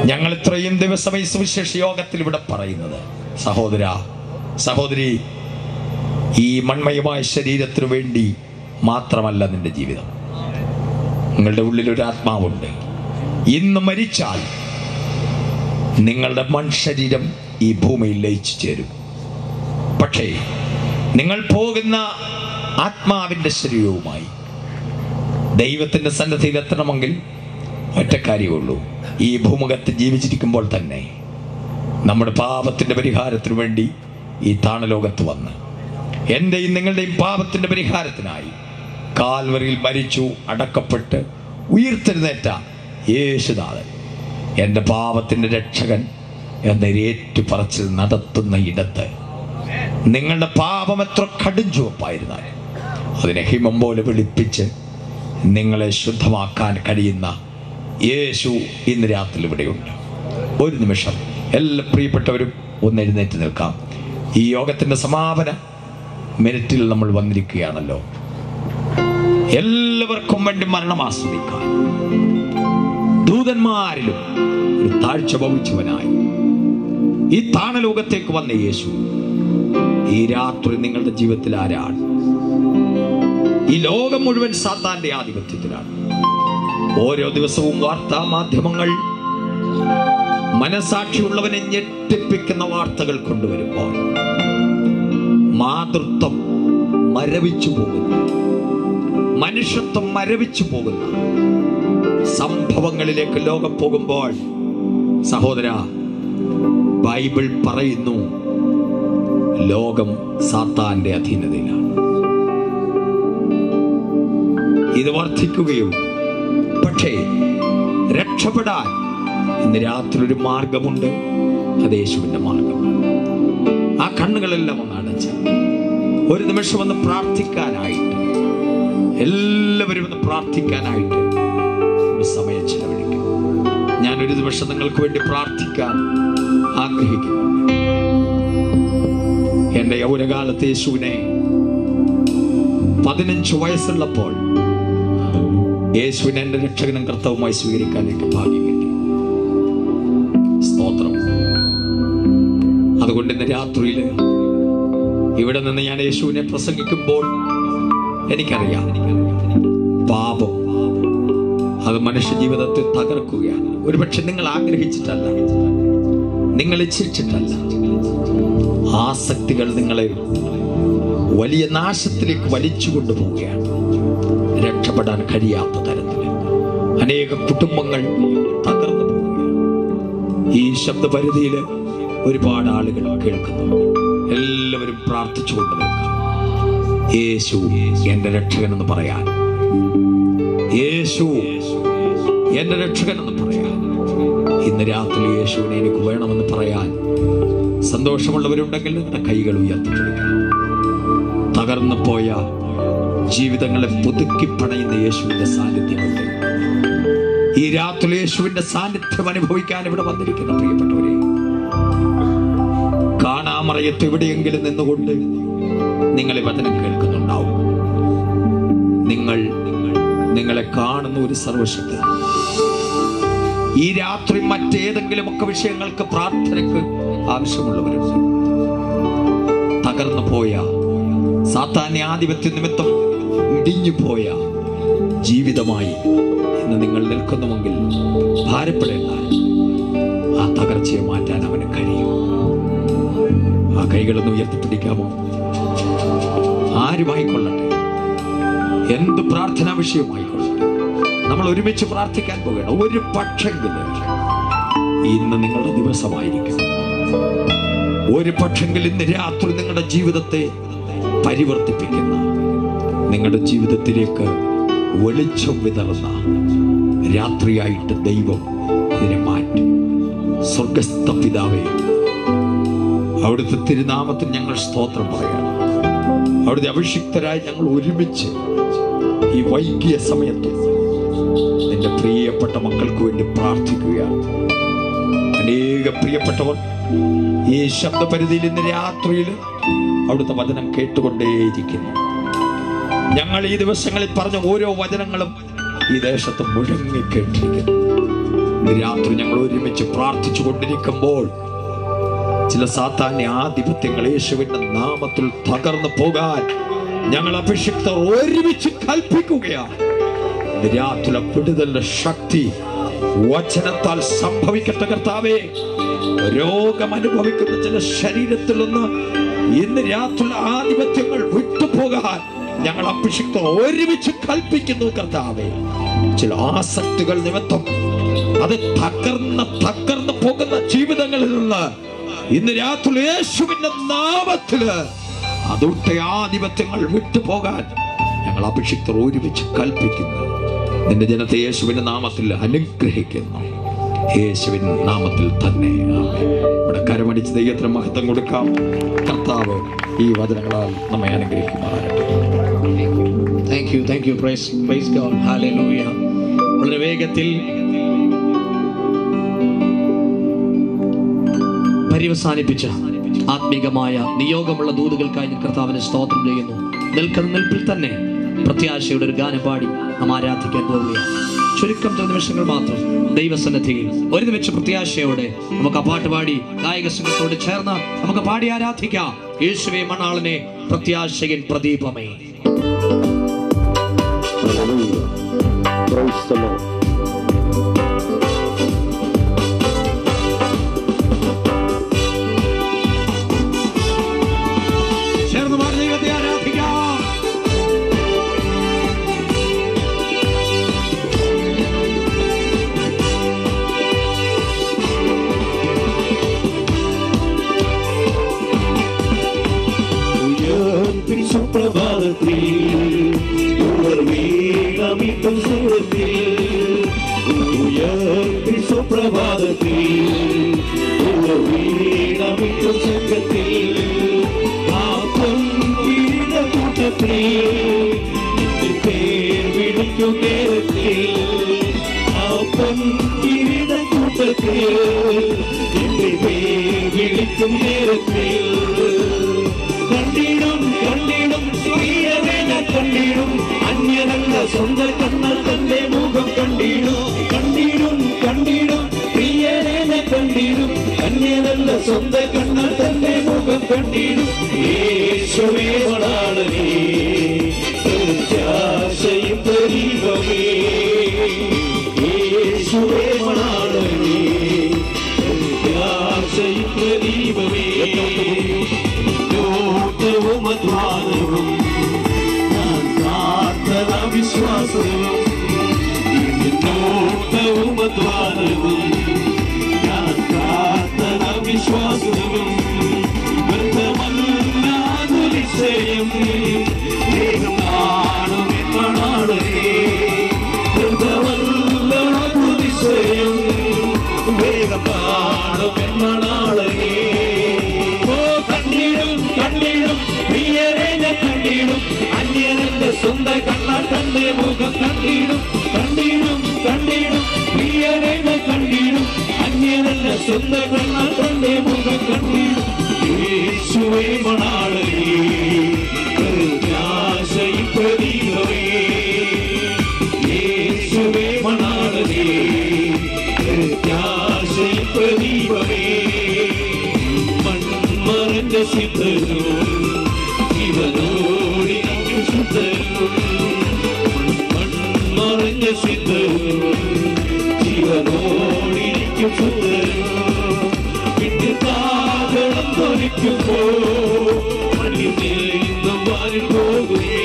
ഞങ്ങൾ ഇത്രയും ദിവസം ഈ സുവിശേഷ യോഗത്തിൽ ഇവിടെ പറയുന്നത് സഹോദര സഹോദരി ഈ മൺമയമായ ശരീരത്തിനു വേണ്ടി മാത്രമല്ല നിന്റെ ജീവിതം നിങ്ങളുടെ ഉള്ളിൽ ഒരു ആത്മാവുണ്ട് ഇന്ന് മരിച്ചാൽ നിങ്ങളുടെ മൺശരീരം ഈ ഭൂമിയിൽ ലയിച്ചു ചേരും പക്ഷേ നിങ്ങൾ പോകുന്ന ആത്മാവിൻ്റെ ശരീരവുമായി ദൈവത്തിൻ്റെ സന്നദ്ധിയിൽ എത്തണമെങ്കിൽ ഒറ്റ കാര്യമുള്ളൂ ഈ ഭൂമുഖത്ത് ജീവിച്ചിരിക്കുമ്പോൾ തന്നെ നമ്മുടെ പാപത്തിൻ്റെ പരിഹാരത്തിനു വേണ്ടി ഈ താണലോകത്ത് വന്ന് എൻ്റെയും നിങ്ങളുടെയും പാപത്തിൻ്റെ പരിഹാരത്തിനായി കാൽവറിയിൽ മരിച്ചു അടക്കപ്പെട്ട് ഉയർത്തെഴുന്നേറ്റ യേശുനാഥൻ എൻ്റെ പാപത്തിൻ്റെ രക്ഷകൻ എന്നൊരു ഏറ്റുപറച്ചിൽ നടത്തുന്ന ഇടത്ത് നിങ്ങളുടെ പാപം എത്ര കടും ചുവപ്പായിരുന്നാൽ അതിനെ ഹിമം പോലെ വെളുപ്പിച്ച് നിങ്ങളെ ശുദ്ധമാക്കാൻ കഴിയുന്ന യേശു ഇന്ന് രാത്രി ഇവിടെയുണ്ട് ഒരു നിമിഷം എല്ലാ പ്രിയപ്പെട്ടവരും ഒന്ന് എഴുന്നേറ്റ് നിൽക്കാം ഈ യോഗത്തിൻ്റെ സമാപന മിനിറ്റിൽ നമ്മൾ വന്നിരിക്കുകയാണല്ലോ എല്ലാവർക്കും വേണ്ടി മരണം ആസ്വദിക്കാൻ ദൂതന്മാരിലും ഒരു താഴ്ച ഭവിച്ചവനായി ഈ താണലോകത്തേക്ക് വന്ന യേശു ഈ രാത്രി നിങ്ങളുടെ ജീവിതത്തിൽ ആരാണ് ഈ ലോകം മുഴുവൻ സാത്താന്റെ ആധിപത്യത്തിലാണ് ഓരോ ദിവസവും വാർത്താ മാധ്യമങ്ങൾ മനസാക്ഷിയുള്ളവനെ ഞെട്ടിപ്പിക്കുന്ന വാർത്തകൾ കൊണ്ടുവരുമ്പോൾ മാതൃത്വം മരവിച്ചു പോകുന്നു മനുഷ്യത്വം മരവിച്ചു പോകുന്നു സംഭവങ്ങളിലേക്ക് ലോകം പോകുമ്പോൾ സഹോദര ബൈബിൾ പറയുന്നു ലോകം സാത്താന്റെ അധീനതയിലാണ് ഇത് വർദ്ധിക്കുകയുള്ളൂ പക്ഷേ രക്ഷപ്പെടാൻ ഇന്ന് രാത്രി ഒരു മാർഗമുണ്ട് അത് യേശുവിന്റെ മാർഗമാണ് ആ കണ്ണുകളെല്ലാം ഒന്ന് അടച്ച് ഒരു നിമിഷം ഒന്ന് പ്രാർത്ഥിക്കാനായിട്ട് എല്ലാവരും ഒന്ന് പ്രാർത്ഥിക്കാനായിട്ട് ഒരു സമയം ചെലവഴിക്കും ഞാൻ ഒരു നിമിഷം നിങ്ങൾക്ക് വേണ്ടി പ്രാർത്ഥിക്കാൻ ആഗ്രഹിക്കുന്നുണ്ട് എന്റെ യൗവനകാലത്ത് യേശുവിനെ പതിനഞ്ച് വയസ്സുള്ളപ്പോൾ യേശുവിനെ എന്റെ രക്ഷകനും കർത്തവുമായി സ്വീകരിക്കാൻ എനിക്ക് ഭാഗ്യം കിട്ടി സ്തോത്രം അതുകൊണ്ട് ഇന്ന് രാത്രിയിൽ ഇവിടെ നിന്ന് ഞാൻ യേശുവിനെ പ്രസംഗിക്കുമ്പോൾ എനിക്കറിയാം പാപം അത് മനുഷ്യ ജീവിതത്തെ തകർക്കുകയാണ് ഒരുപക്ഷെ നിങ്ങൾ ആഗ്രഹിച്ചിട്ടല്ല നിങ്ങൾ ഇച്ഛിച്ചിട്ടല്ല ആസക്തികൾ നിങ്ങളെ വലിയ നാശത്തിലേക്ക് വലിച്ചു കൊണ്ടുപോവുകയാണ് രക്ഷപ്പെടാൻ കഴിയാത്ത തരത്തിൽ അനേക കുടുംബങ്ങൾ തകർന്നു പോവുകയാണ് ഈ ശബ്ദപരിധിയിൽ ഒരുപാട് ആളുകൾ കേൾക്കുന്നുണ്ട് എല്ലാവരും പ്രാർത്ഥിച്ചുകൊണ്ട് നിൽക്കാം യേശു എന്റെ രക്ഷകൻ എന്ന് പറയാൻ യേശു എന്റെ രക്ഷകൻ എന്ന് പറയാൻ ഇന്ന് രാത്രി യേശുവിനെ എനിക്ക് വേണമെന്ന് പറയാൻ സന്തോഷമുള്ളവരുണ്ടെങ്കിൽ നിങ്ങളുടെ കൈകൾ ഉയർത്തിപ്പിടിക്കാം തകർന്നു പോയ ജീവിതങ്ങളെ പുതുക്കി പണയുന്ന യേശുവിന്റെ സാന്നിധ്യമുണ്ട് ഈ രാത്രി യേശുവിന്റെ സാന്നിധ്യം അനുഭവിക്കാൻ ഇവിടെ വന്നിരിക്കുന്ന പ്രിയപ്പെട്ടവരെ കാണാമറയത്ത് എവിടെയെങ്കിലും നിന്നുകൊണ്ട് നിങ്ങളെ വചനം കേൾക്കുന്നുണ്ടാവും നിങ്ങൾ നിങ്ങളെ കാണുന്ന ഒരു സർവശക്തി ഈ രാത്രി മറ്റേതെങ്കിലും ഒക്കെ വിഷയങ്ങൾക്ക് പ്രാർത്ഥനയ്ക്ക് ആവശ്യമുള്ളവരുണ്ട് തകർന്നു പോയ സാത്താന്യ ആധിപത്യ നിമിത്തം ഇടിഞ്ഞു പോയ ജീവിതമായി ഇന്ന് നിങ്ങൾ നിൽക്കുന്നുവെങ്കിൽ ഭാരപ്പെടേണ്ട ആ തകർച്ചയെ മാറ്റാൻ അവന് കഴിയും ആ കൈകളൊന്ന് ഉയർത്തിപ്പിടിക്കാമോ ആരുമായിക്കൊള്ളട്ടെ എന്ത് പ്രാർത്ഥനാ വിഷയമായിക്കൊള്ളട്ടെ നമ്മൾ ഒരുമിച്ച് പ്രാർത്ഥിക്കാൻ പോവുകയാണ് ഒരു പക്ഷെങ്കിലും ഇന്ന് നിങ്ങളുടെ ദിവസമായിരിക്കും ഒരു പക്ഷെങ്കിൽ ഇന്ന് രാത്രി നിങ്ങളുടെ ജീവിതത്തെ പരിവർത്തിപ്പിക്കുന്ന നിങ്ങളുടെ ജീവിതത്തിലേക്ക് വെളിച്ചം വിതറുന്ന രാത്രിയായിട്ട് ദൈവം ഇതിനെ മാറ്റി സ്വർഗസ്ഥ പിതാവേ അവിടുത്തെ തിരുനാമത്തിൽ ഞങ്ങൾ സ്തോത്രം പറയണം അവിടുത്തെ അഭിഷിക്തരായി ഞങ്ങൾ ഒരുമിച്ച് ഈ വൈകിയ സമയത്ത് നിന്റെ പ്രിയപ്പെട്ട മക്കൾക്ക് വേണ്ടി പ്രാർത്ഥിക്കുകയാണ് അനേക പ്രിയപ്പെട്ടവർ ഈ ശബ്ദപരിധിയിൽ ഇന്ന് രാത്രിയിൽ അവിടുത്തെ വചനം കേട്ടുകൊണ്ടേയിരിക്കുന്നു ഞങ്ങൾ ഈ ദിവസങ്ങളിൽ പറഞ്ഞ ഓരോ വചനങ്ങളും ഈ ദേശത്ത് മുഴങ്ങി കേട്ടിരിക്കുന്നു ഇന്ന് രാത്രി ഞങ്ങൾ ഒരുമിച്ച് പ്രാർത്ഥിച്ചു കൊണ്ടിരിക്കുമ്പോൾ ചില സാത്താന്യ ആധിപത്യങ്ങൾ യേശുവിന്റെ നാമത്തിൽ തകർന്നു പോകാൻ ഞങ്ങൾ അഭിഷിക്തർ ഒരുമിച്ച് കൽപ്പിക്കുകയാണ് ഇന്ന് രാത്രി വിടുതലിന്റെ ശക്തി വചനത്താൽ സംഭവിക്കട്ടെ കർത്താവേ രോഗം അനുഭവിക്കുന്ന ചില ശരീരത്തിൽ നിന്ന് ഇന്ന് രാത്രി ആധിപത്യങ്ങൾ വിട്ടുപോകാൻ ഞങ്ങൾ അഭിഷിക്തർ ഒരുമിച്ച് കൽപ്പിക്കുന്നു കർത്താവേ ചില ആസക്തികൾ നിമിത്തം അത് തകർന്ന് തകർന്ന് പോകുന്ന ജീവിതങ്ങളിൽ നിന്ന് ഇന്ന് രാത്രി യേശുവിന്റെ നാമത്തില് അതുട്ട ആധിപത്യങ്ങൾ വിട്ടുപോകാൻ ഞങ്ങൾ അഭിഷിക്തർ ഒരുമിച്ച് കൽപ്പിക്കുന്നു നിന്റെ ജനത്തെ യേശുവിന്റെ നാമത്തിൽ അനുഗ്രഹിക്കുന്നു യേശുവിൻ നാമത്തിൽ തന്നെ ആമേൻ. ഇവിടെ കരമടിച്ച് ദൈവത്തിന് മഹത്വം കൊടുക്കാം കർത്താവ് ഈ വചനങ്ങളാൽ നമ്മെ അനുഗ്രഹിക്കുമാറാകട്ടെ thank you thank you praise praise God hallelujah വളരെ വേഗത്തിൽ പര്യവസാനിപ്പിച്ച ആത്മീകമായ നിയോഗമുള്ള ദൂതുകൾക്കായി ഞാൻ കർത്താവിനെ സ്തോത്രം ചെയ്യുന്നു നിൽക്കുന്ന നിൽപ്പിൽ തന്നെ പ്രത്യാശയുടെ ഒരു ഗാനം പാടി നാം ആരാധിക്കാൻ പോവുകയാണ് ചുരുക്കം ചില നിമിഷങ്ങൾ മാത്രം ദൈവസന്നദ്ധിയിൽ ഒരു നിമിഷ പ്രത്യാശയോടെ നമുക്ക് ആ പാട്ട് പാടി ഗായക സംഘത്തോട് ചേർന്ന് നമുക്ക് പാടി ആരാധിക്കാം യേശുവേ മണാളനെ പ്രത്യാശയൻ പ്രദീപമേ Hallelujah. Praise the Lord. ചേർന്ന് പാടി ദൈവത്തെ ആരാധിക്കാം ഉയർപ്പിൻ സുപ്രഭാതത്തിൽ ഉണർവീണമിട്ടും സുരത്തിൽ ഉയർപ്പിൻ സുപ്രഭാതത്തിൽ ഉണർവീണമിട്ടും സംഘത്തിൽ പാപം ഇരുന്ന കൂട്ടത്തിൽ നിന്റെ പേർ വിളിക്കും നേരത്തിൽ പാപം ഇരുന്ന കൂട്ടത്തിൽ നിന്റെ പേർ വിളിക്കും നേരത്തിൽ കണ്ടിടും കണ്ടിടും പ്രിയവേല കണ്ടിടും അന്യനല്ല സ്വന്തം കണ്ണ തന്റെ മുഖം കണ്ടിടും കണ്ടിടും കണ്ടിടും പ്രിയവേല കണ്ടിടും അന്യനല്ല സ്വന്തം കണ്ണ തന്റെ മുഖം കണ്ടിടും യേശുവേ വളാളനേ പ്രത്യാശയും ദൈവമേ യേശുവേ വളാളനേ പ്രത്യാശയും ദൈവമേ നോട്ടവും അധ്വാനവും ഞാൻ പ്രാർത്ഥന വിശ്വാസവും ഇത് നോട്ടവും അധ്വാനവും ഞാൻ പ്രാർത്ഥന വിശ്വാസവും വൃദ്ധമല്ലാതുലിശയം വേഗം കാണുമെന്നാണേ വൃദ്ധമല്ലാതുലിശയം വേഗം കാണുമെന്നാണേ ഓ കണ്ടിടും കണ്ടിടും പ്രിയരേനെ കണ്ടിടും അന്യനന്റെ സ്വന്തം കണ്ണാൽ തന്റെ മുഖം കണ്ടിടും കണ്ടിടും കണ്ടിടും പ്രിയരേനെ കണ്ടിടും അന്യനന്റെ സ്വന്തം കണ്ണാൽ തന്റെ മുഖം കണ്ടിടും യേശുവേ മണാളേ പ്രത്യാശയും പ്രതീകമേ യേശുവേ മണാളേ പ്രത്യാശയും പ്രതീപമേ മൺമറഞ്ഞ സിദ്ധനും ഇവനോടിനും ശുദ്ധനും മൺമറഞ്ഞ സിദ്ധനും ജീവനോടിരിക്കും ശുദ്ധനും വിട്ട് താകളം തൊലിക്കുമ്പോ മണ്ണിൽ നിന്നും വാരി പോകുമേ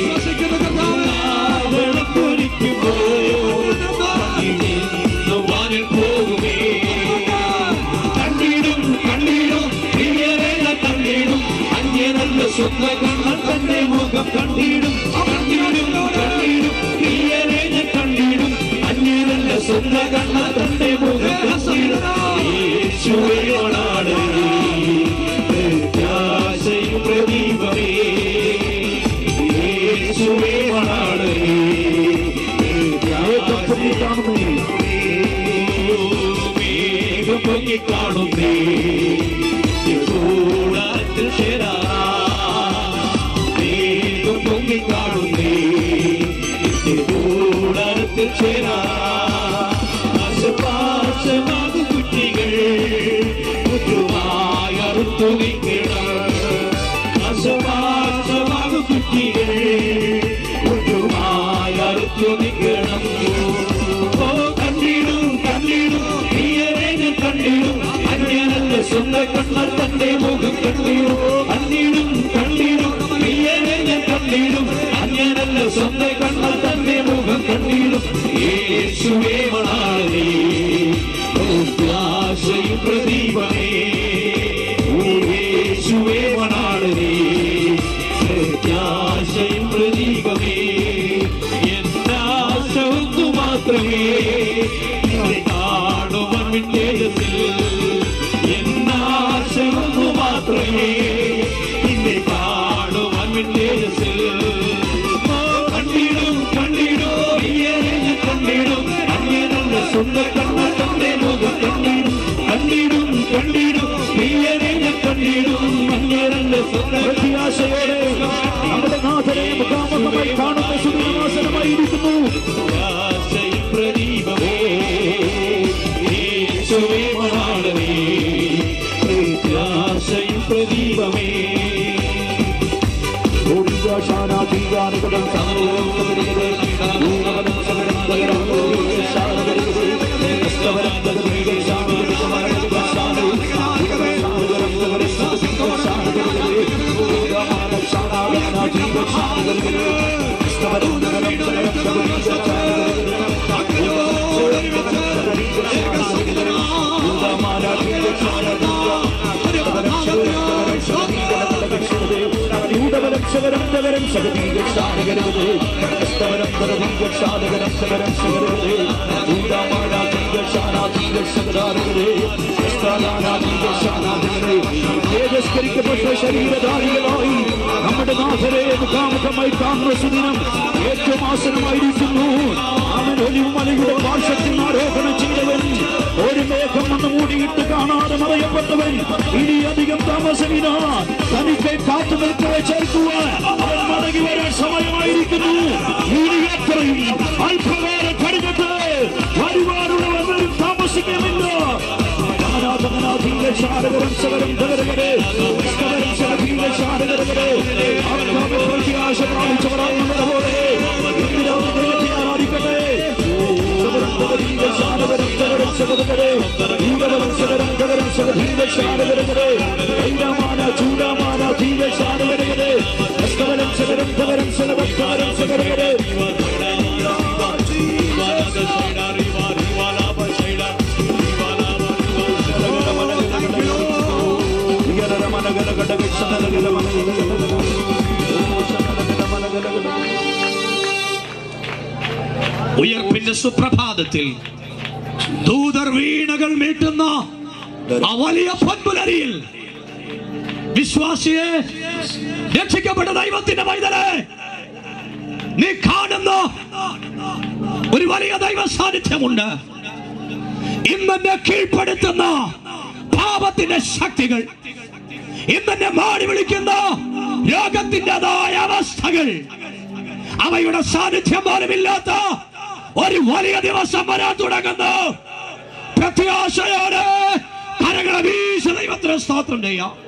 താകളം തൊലിക്കുമ്പോ മണ്ണിൽ നിന്നും വാരി പോകുമേ കണ്ടിടും കണ്ടിടും പ്രിയരേന കണ്ടിടും അന്യനല്ല സ്വന്ത കണ്ണ തന്റെ മുഖം കണ്ടിടും കണ്ടിടും കണ്ടിടും പ്രിയരേന കണ്ടിടും അന്യനല്ല സ്വന്ത കണ്ണ തന്റെ മുഖം കണ്ടിടും യേശുവയോടാണ് പ്രത്യാശയും പ്രദീപമേ യേശുവയോടാണ് വേഗം പൊങ്ങി കാണുന്നേ കൂടാരത്തിൽ ചേരാ വേഗം പൊങ്ങി കാണുന്നേ കൂടാരത്തിൽ ചേരാ ആശപ്പാ നാശമാകു കുറ്റികൾ മുറ്റുമായി അറുത്തു നീക്കണം നാശമാശമാകു കുറ്റികൾ മുറ്റുമായി അറുത്തു നീക്കണം ഓ കണ്ടിടും കണ്ടിടും പ്രിയരെ ഞാൻ കണ്ടിടും അന്യനല്ല സ്വന്തം കണ്ണൽ തന്റെ മുഖം കണ്ടിടും കണ്ടിടും കണ്ടിടും പ്രിയരെ ഞാൻ കണ്ടിടും അന്യനല്ല സ്വന്തം കണ്ണൽ തന്റെ മുഖം കണ്ടിടും യേശുവേ മണാളേ പ്രത്യാശയും പ്രദീപമേ ഓ യേശുവേ മണാളേ പ്രത്യാശയും പ്രദീപമേ എന്നാശ ഒന്നു മാത്രമേ നിന്നെ കാണുവാൻ വിട്ടേജത്തിൽ എന്നാശ ഒന്നു മാത്രമേ നിന്നെ കാണുവാൻ വിട്ടേജത്തിൽ ഓ കണ്ടിടും കണ്ടിടും പ്രിയരെ ഞാൻ കണ്ടിടും അങ്ങനല്ല സ്വന്തം കണ്ണ തന്റെ മുഖം കണ്ടിടും കണ്ടിടും കണ്ടിടും പ്രിയരെ ഞാൻ കണ്ടിടും അങ്ങനല്ല സ്വന്തം പ്രത്യാശയോടെ നമ്മുടെ നാഥനെ മുഖാമുഖമായി കാണുന്ന സുദിനവാസനമായിരിക്കുന്നു പ്രത്യാശയും പ്രദീപമേ യേശുവേ മണാളമേ പ്രത്യാശയും പ്രദീപമേ ശകരം ശകരം ശകതീക ശാനകരവതേ സ്തവരം തരതീക ശാനകരം ശകരം ശകരവതേ ഊടാമാടാതീക ശാനാതീക ശകരാരവതേ സ്തലാനാതീക ശാനാതീകരേ തേജസ്കരിക്കപ്പെട്ട ശരീരധാരികളായി നമ്മുടെ നാഥരെ മുഖാമുഖമായി കാണുന്ന സുദിനം ഏറ്റവും ആസനമായിരിക്കുന്നു അവൻ ഒലിവുമലയുടെ പാർശ്വത്തിൽ ആരോപണം ചെയ്തവൻ ഒരു മേഘം വന്ന് മൂടിയിട്ട് കാണാതെ മറയപ്പെട്ടവൻ ഇനി അധികം താമസമില്ല തനിക്ക് കാത്തു നിൽക്കവെ ചേർക്കുവാൻ അവൻ മടങ്ങി വരാൻ സമയമായിരിക്കുന്നു ഇനി അത്രയും അല്പകാല കടിഞ്ഞിട്ട് വരുവാനുള്ളവരും താമസിക്കുമില്ല ആരാധനാധീന ശാരകരം ശകരം ധകരകരെ സ്തവരം ശകധീന ശാരകരകരെ ആത്മാവ് പ്രത്യാശ പ്രാപിച്ചവരാകുന്നത് പോലെ എന്തിനാണ് ദൈവത്തെ ആരാധിക്കട്ടെ ശകരം ധകരീക ശാരകരം ശകരം ശകരകരെ ഭീകരം ശകരം ധകരം ശകധീന ശാരകരകരെ ഐരാമാന ചൂടാമാന ധീര ശാരകരകരെ സ്തവരം ശകരം ധകരം ശകരം ധകരം ശകരകരെ ഉയർപ്പിന്റെ സുപ്രഭാതത്തിൽ ദൂതർ വീണകൾ മീട്ടുന്ന ആ വലിയ പൊൻപുലരിയിൽ വിശ്വാസിയെ രക്ഷിക്കപ്പെട്ട ദൈവത്തിന്റെ വൈതലെ നീ കാണുന്ന ഒരു വലിയ ദൈവ സാന്നിധ്യമുണ്ട് ഇന്നെന്നെ കീഴ്പ്പെടുത്തുന്ന പാപത്തിന്റെ ശക്തികൾ ഇന്നെന്നെ മാടി വിളിക്കുന്ന രോഗത്തിൻ്റെതായ അവസ്ഥകൾ അവയുടെ സാന്നിധ്യം പോലുമില്ലാത്ത ഒരു വലിയ ദിവസം വരാൻ തുടങ്ങുന്നു പ്രത്യാശയോടെ കരങ്ങളെ വീശ ദൈവത്തിന് സ്തോത്രം ചെയ്യാം